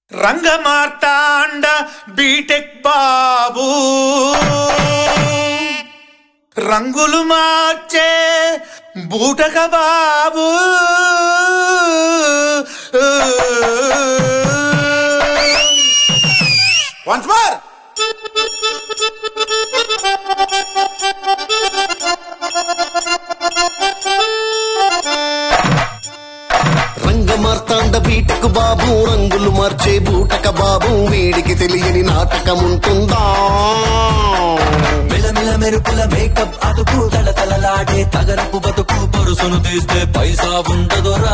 Rangamarthanda BTech బాబు రంగులు మార్చే బూటక బాబు వన్స్ మోర్ రంగమార్తాండ బీటకు బాబు రంగులు మార్చే బూటక బాబు వీడికి తెలియని నాటకం ఉంటుందా మిలమిల మెరుపుల మేకప్ అతుకు తలతలలాడే తగరపు బతుకు పరుసును తీస్తే పైసా ఉండదురా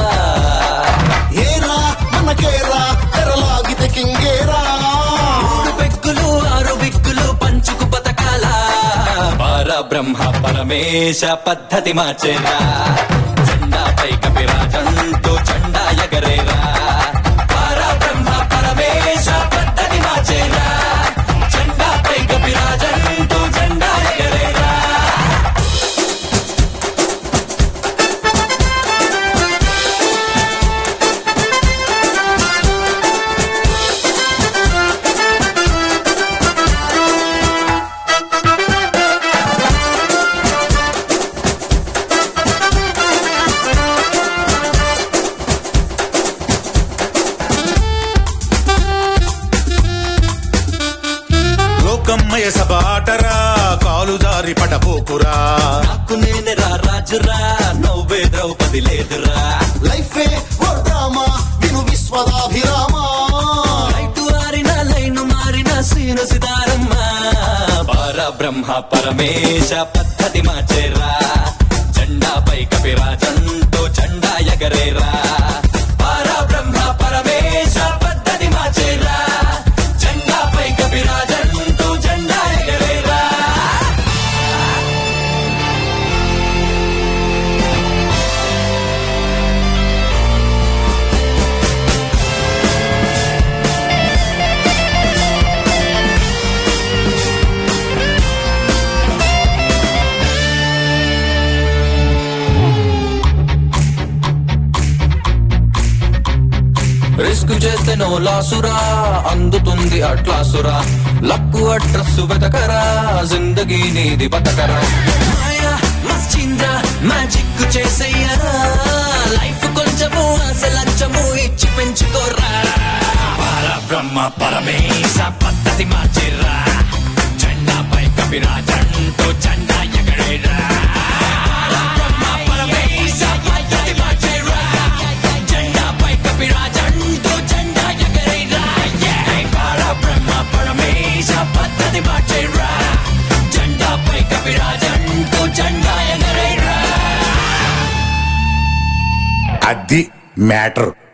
ఏరా మనకేరా తెరలాగితే కింగేరా మూడు పెక్కులు ఆరు బిక్కులు పంచుకు బతకాల పర బ్రహ్మ పరమేశ పద్ధతి మార్చేరా జెండాపై కపిరాజంటూ జెండా ఎగరేరా పర బ్రహ్మ పరమేశ పద్ధతి మార్చేరా జెండాపై కపిరాజంటూ జెండా ఎగరేరా లోకమ్మయ సభ ఆటరా కాలు జారి పడబోకురా నాకు నేనెరా రాజురా నవ్వే ద్రౌపది లేదురా లైఫే ఓ డ్రామా విను విశ్వదాభిరామా లైటు ఆరిన లైను మారిన సీను సితారమ్మ పర బ్రహ్మ పరమేశ పద్ధతి మార్చేరా జెండాపై కపిరాజంతో జెండా ఎగరేరా పర బ్రహ్మ పరమేశ పద్ధతి మార్చేరా జెండాపై కపిరాజంతో జెండా ఎగరేరా రిస్క్ చేస్తే నో లాసురా అందుతుంది అట్లాసురా లక్కు అడ్రస్ వెతకరా జిందగీ నీది బతకరా మాయా మస్చింద్రా మ్యాజిక్ చేసేయరా లైఫ్ కొంచెము అసలంచము ఇచ్చి పెంచుకోరా పర బ్రహ్మ పరమేశ పద్ధతి మార్చిరా జెండాపై కపిరాజంటూ జెండా ఎగరేరా పరబ్రహ్మ పరమేశ పద్ధతి మార్చిరా జెండాపై కపిరాజంటూ జెండా ఎగరేరా పరబ్రహ్మ పరమేశ పద్ధతి మార్చిరా జెండాపై కపిరాజంటూ జెండా ఎగరేరా అది మ్యాటర్